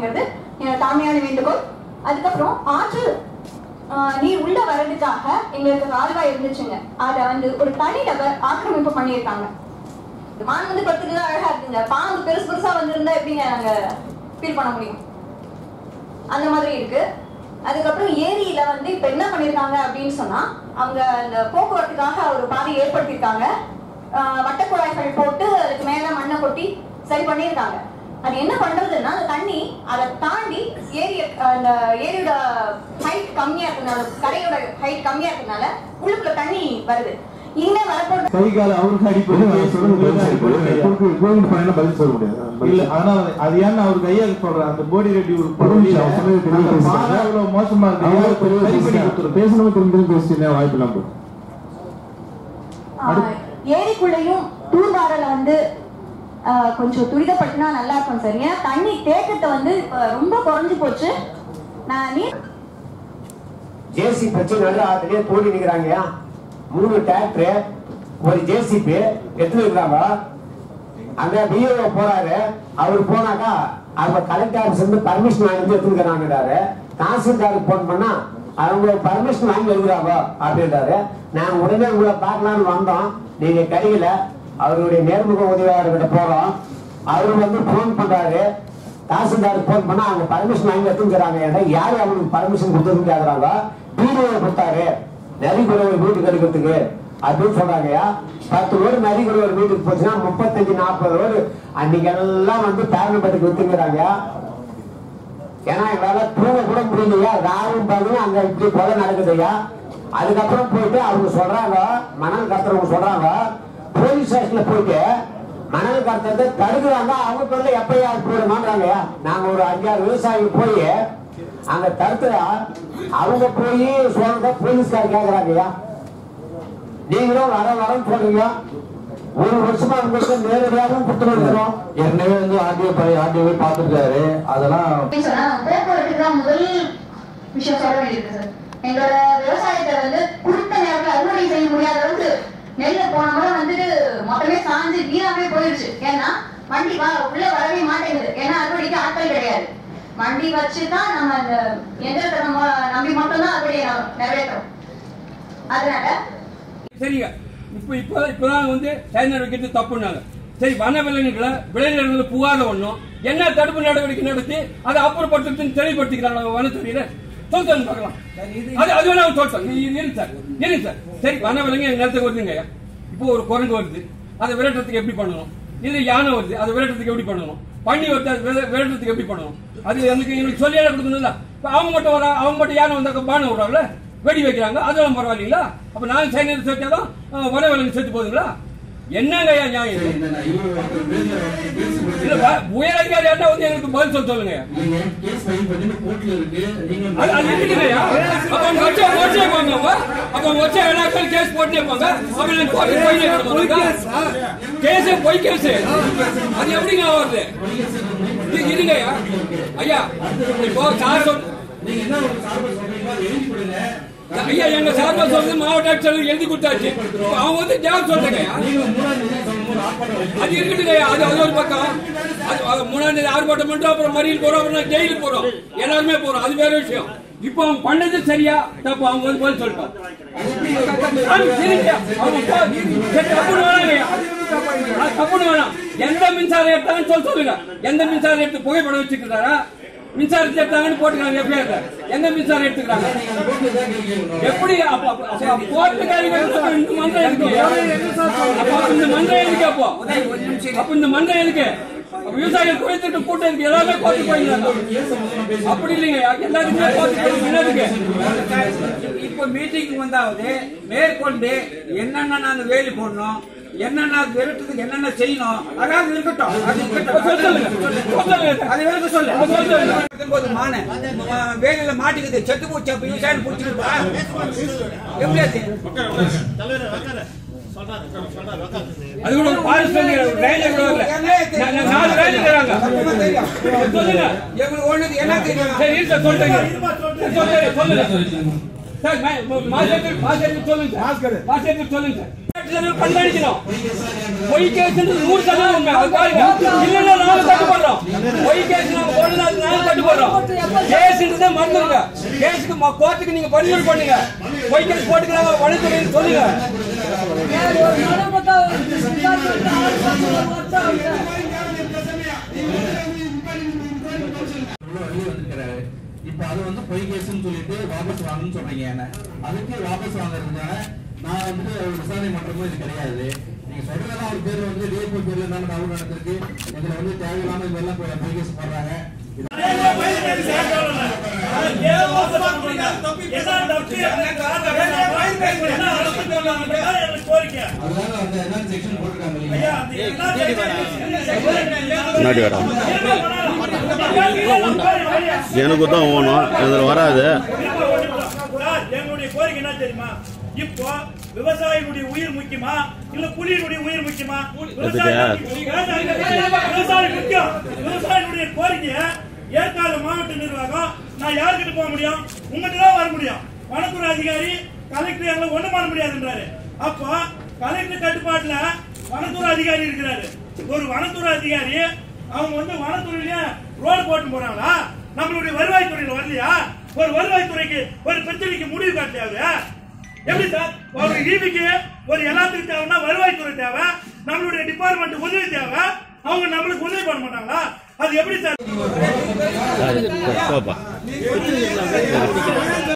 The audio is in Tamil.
அப்படிங்கிறது என்னோட தாழ்மையான வேண்டுகோள் அதுக்கப்புறம் ஆற்று ஆஹ், நீர் உள்ள வர்றதுக்காக எங்களுக்கு கால்வாய் இருந்துச்சுங்க அதை வந்து ஒரு தனிநபர் ஆக்கிரமிப்பு பண்ணியிருக்காங்க மான் வந்து படுத்துட்டு தான் அழகா இருக்குங்க பாம்பு பெருசு பெருசா வந்திருந்தா எப்படிங்க நாங்க ஃபீல் பண்ண முடியும் அந்த மாதிரி இருக்கு அதுக்கப்புறம் ஏரியில வந்து இப்ப என்ன பண்ணிருக்காங்க அப்படின்னு சொன்னா அவங்க அந்த போக்குவரத்துக்காக ஒரு பாதை ஏற்படுத்தியிருக்காங்க ஆஹ் வட்டக்குழாய்கள் போட்டு அதுக்கு மேல மண்ணை கொட்டி சரி பண்ணியிருக்காங்க அது என்ன பண்றதுன்னா அந்த தண்ணி அதை தாண்டி ஏரி அந்த ஏரியோட ஹைட் கம்மியா இருக்கனால கரையோட ஹைட் கம்மியா இருக்கனால உள்ளுக்குள்ள தண்ணி வருது இனிமே வரப்போறது கை கால அவருக்கு அடிப்பது கோவிட் பண்ண பதில் சொல்ல முடியாது இல்ல ஆனா அது ஏன் அவர் கையா சொல்ற அந்த போடி ரெட்டி ஒரு ஒரு நிமிஷம், அவர் சொன்னது தெளிவா அந்த பேசுறாங்க. பாதை அவ்வளவு மோசமா இருக்கு அவங்க யாரும் தெளிவா சரி பண்ணி பேசுறாங்க. கொடுத்துருங்க பேசணும் திரும்ப திரும்ப பேசிட்டு வாய்ப்பு இல்லாம போகும். ஆஹ் ஏரிக்குள்ளேயும் தூர்வாரல வந்து ஆஹ் கொஞ்சம் துரிதப்படுத்தினா நல்லா இருக்கும் சார் ஏன்னா தண்ணி தேக்கத்தை வந்து இப்ப ரொம்ப குறைஞ்சு போச்சு நான் நீர் ஜேசி பிரச்சனை நல்லா அதுலயே தோண்டி நிக்கிறாங்க மூணு டிராக்டர் ஒரு ஜேசிபி எடுத்து இருக்கிறாங்க அங்க பிஓ போறாரு அவர் போனாக்கா அவங்க கலெக்டர் ஆஃபீஸ் இருந்து பர்மிஷன் வாங்கி எடுத்துக்கிறாங்கிறாரு தாசில்தாருக்கு போன் பண்ணா அவங்க பர்மிஷன் வாங்கி எழுதுறாங்க அப்படின்றாரு நாங்க உடனே உங்களை பார்க்கலாம்னு வந்தோம் நீங்க கையில அவருடைய நேர்முக உதவியாளர்கிட்ட போறோம் அவர் வந்து போன் பண்றாரு தாசில்தாருக்கு போன் பண்ணா அவங்க பர்மிஷன் வாங்கி எடுத்துக்கிறாங்க ஏன்னா யாரு அவங்களுக்கு பர்மிஷன் கொடுத்ததுன்னு கேக்குறாங்க பிடிஓ கொடுத்தாரு நரிக்குறவர் வீட்டுக்கு எடுக்கிறதுக்கு அப்படின்னு சொல்றாங்கய்யா பத்து ரோடு நரிக்குறவர் வீட்டுக்கு போச்சுன்னா முப்பத்தஞ்சு நாற்பது ரோடு அன்னைக்கு எல்லாம் வந்து பேரன்பட்டுக்கு வித்துக்கிறாங்க ஏன்னா எங்களால தூங்க கூட முடியலையா ராவும் பகலும் அங்க இப்படி கொலை நடக்குதுயா அதுக்கப்புறம் போயிட்டு அவங்க சொல்றாங்க மணல் கடத்துறவங்க சொல்றாங்க போலீஸ் ஸ்டேஷன்ல போயிட்டு மணல் கடத்துறதை தடுக்கிறாங்க அவங்க பேர்ல எப்பயாவது போடுமான்றாங்கய்யா நாங்க ஒரு அஞ்சாறு விவசாயி போய் அங்க தடுத்துறா அவங்க போய் சொல்றத போலீஸ்கார் கேக்குறாங்கய்யா நீங்களும் வர வரன்னு சொல்றீங்க ஒரு வருஷமா உங்களுக்கு நேரடியாகவும் கொடுத்துருக்கிறோம் ஏற்கனவே வந்து ஆர்டிஓ பழைய ஆர்டிஓ பார்த்துருக்காரு அதெல்லாம் அப்படின்னு சொன்னா போக்குவரத்துக்கு தான் முதல் விஷயம் சொல்ல வேண்டியிருக்கு சார் எங்களோட விவசாயத்தை வந்து குறித்த நேரத்துல அறுவடை செய்ய முடியாத அளவுக்கு நெல்ல போன முறை வந்துட்டு மொத்தமே சாஞ்சு வீணாவே போயிடுச்சு ஏன்னா வண்டி வா உள்ள வரவே மாட்டேங்குது ஏன்னா அறுவடைக்கு ஆட்கள் கிடையாது வண்டி வச்சு தான் நம்ம அந்த எந்திரத்தை நம்ம நம்பி மட்டும்தான் அறுவடையை நம்ம நிறைவேற்றோம் அதனால சரிங்க இப்போ இப்போ இப்போதான் வந்து சைனர் வைக்கிறது தப்புனாங்க சரி வன விலங்குகளை விளைநிலங்களில் புகாத ஒண்ணும் என்ன தடுப்பு நடவடிக்கை நடத்தி அதை அப்புறப்படுத்துன்னு தெளிவுபடுத்திக்கிறாங்க வனத்துறையில சொல்லுங்க பார்க்கலாம் அது அது வேணா சொல்லிட்டோம் இருங்க சார் இருங்க சார் சரி வன விலங்கு எங்க நிலத்துக்கு வருதுங்க இப்போ ஒரு குரங்கு வருது அதை விரட்டுறதுக்கு எப்படி பண்ணணும் இது யானை வருது அதை விரட்டுறதுக்கு எப்படி பண்ணணும் பன்னி வருது அதை விர- விரட்டுறதுக்கு எப்படி பண்ணணும் அது எனக்கு எங்களுக்கு சொல்லியாட கொடுக்கணும்ல இப்ப அவங்க மட்டும் வரா அவங்க மட்டும் யானை வந்தாக்க பானை விடுறாங்கல்ல வெடி வைக்கிறாங்க அதெல்லாம் பரவாயில்லைங்களா அப்ப நாங்க சைனர் சேர்த்தாதான் வன விலங்கு செத்து போகுதுங்களா என்னங்க ஐயா நியாயம் இது? இல்ல வ- உயர் அதிகாரி யாருன்னா வந்து எங்களுக்கு பதில் சொல்ல சொல்லுங்க அது அது இருக்குதுங்கய்யா. அப்ப அவங்க வச்சா ஓட்டே போங்க அவங்க. அப்ப அவங்க வச்சா எல்லா பேரும் கேஸ் போட்டுட்டே போங்க. அப்ப நான் கோர்ட்டுக்கு போயிட்டே இருக்கணுமா? கேஸே பொய் கேஸு. அது எப்படிங்க வருது? இது- இருங்கய்யா. ஐயா, இப்போ சார் சொல்- ஐயா எங்க சார்பா சொல்றது மாவட்ட ஆட்சியர் எழுதி கொடுத்தாச்சு இப்ப அவங்க வந்து ஜாப் சொல்றேங்க அது இருக்கட்டுங்கய்யா அது அது ஒரு பக்கம் அது அது மூணாம் தேதி ஆர்ப்பாட்டம் பண்றோம் அப்புறம் மறியல் போறோம் அப்புறம் ஜெயிலுக்கு போறோம் எல்லாருமே போறோம் அது வேற விஷயம் இப்போ அவங்க பண்ணது சரியா தப்பு அவங்க வந்து பதில் சொல்லிட்டோம் அது சரிங்க. அவங்க போ- சரி, தப்புன்னு வேணாங்கய்யா. அது தப்புன்னு வேணாம் எந்த மின்சாரம் எடுத்தாங்கன்னு சொல்ல சொல்லுங்க எந்த மின்சாரம் எடுத்து புகைப்படம் வச்சுக்கிறாரா மின்சாரத்தை எடுத்தாங்கன்னு போட்டுக்கிறாங்க எஃப்ஐஆர் எந்த மின்சாரம் எடுத்துக்கிறாங்க எப்படி அப்ப அப்ப- அப்ப கோர்ட்டுக்காரி இந்த மந்திரம் எதுக்கு அப்ப இந்த மந்திரம் எதுக்கு அப்போ அப்ப இந்த மந்திரம் எதுக்கு அப்ப விவசாயிகள் குறைத்துட்டு கூட்டம் இருக்கு எல்லாமே கோர்ட்டு போயிருந்தாங்க அப்படி இல்லைங்க எல்லாருக்குமே கோர்ட்டு போயிருங்க என்னதுக்கு இப்ப மீட்டிங் வந்தாவது மேற்கொண்டு என்னென்ன நாங்க வேலி போடணும் என்னென்ன விரட்டுறதுக்கு என்னென்ன செய்யணும் அதாவது இருக்கட்டும் அது இருக்கட்டும் சொல்ல சொல்லுங்க சொல்ல சொல்லுங்க அது வரைக்கும் சொல்லு அது சொல்ல சொல்லுங்க இருக்கும்போது மானை ம- வேலியில மாட்டிக்குது செத்து போச்சு அப்ப விவசாயம் பிடிச்சிருப்பா எப்படி அது அது கூட பாரிஸ் ரயில்ல கூட வரல நான் நான் நாலு ரயில் தராங்க சத்தமா தெரியும். சொல்லுங்க எங்களுக்கு ஒண்ணுது என்ன தெரியும் சரி இருக்க சொல்றீங்க சொல்லுங்க சொல்லுங்க சார் மா- மாசத்துக்கு மாசத்துக்கு சொல்லுங்க சார் மாசத்துக்கு சொல்லுங்க சார் லெவல் கண்காணிக்கணும் பொய் கேஸ் நூறு சதவீதம் உண்மை அது பாருங்க இல்லைன்னா நாங்க தட்டு பண்றோம் பொய் கேஸ் நாங்க போடல அது நாங்க தட்டு வரும் கேஸ்ன்றதை மறந்துடுங்க கேஸுக்கு ம- கோர்ட்டுக்கு நீங்க பரிந்துரை பண்ணுங்க பொய் கேஸ் போட்டுக்கிறாங்க வனத்துறைன்னு சொல்லுங்க இவ்வளவு வெளியே வந்திருக்கிறாரு இப்ப அது வந்து பொய் கேஸ்னு சொல்லிட்டு வாபஸ் வாங்கணும்னு சொல்றீங்க என்ன அதுக்கு வாபஸ் வாங்குறதுக்கான நான் வந்துட்டு ஒரு விசாரணை மன்றமும் இது கிடையாது நீங்க சொல்றதெல்லாம் அவர் பேர் வந்து டிஎப்போ பேர்ல இருந்தாலும் தவறு நடந்திருக்கு இதுல வந்து தேவையில்லாம இது எல்லாம் பொய் பொய் கேஸ் போடுறாங்க இது அதனால அந்த என்ன செக்ஷன் போட்டிருக்காங்க இல்லையா முன்னாடி வரா எனக்கு தான் ஓணும் இதில் வராது சார், எங்களுடைய கோரிக்கை என்ன தெரியுமா இப்போ விவசாயிகளுடைய உயிர் முக்கியமா இல்ல புலியினுடைய உயிர் முக்கியமா விவசாயி விவசாயி முக்கியம் விவசாயிகளுடைய கோரிக்கையை ஏற்காடு மாவட்ட நிர்வாகம் நான் யாருக்கிட்ட போக முடியும் உங்ககிட்ட தான் வர முடியும் வனத்துறை அதிகாரி கலெக்டர் எங்களை ஒண்ணும் பண்ண முடியாதுன்றாரு அப்போ கலெக்டர் கட்டுப்பாட்டுல வனத்துறை அதிகாரி இருக்கிறாரு ஒரு வனத்துறை அதிகாரி அவங்க வந்து வனத்துறையில ரோடு போட்டு போறாங்களா நம்மளுடைய வருவாய்த்துறையில வரலையா ஒரு வருவாய்த்துறைக்கு ஒரு பிரச்சனைக்கு முடிவு காட்டியாவது எப்படி சார் ஒரு ஈபிக்கு ஒரு எல்லாத்துக்கும் தேவைன்னா வருவாய்த்துறை தேவை நம்மளுடைய டிபார்ட்மெண்ட் உதவி தேவை அவங்க நம்மளுக்கு உதவி பண்ண மாட்டாங்களா அது எப்படி சார் சோப்பா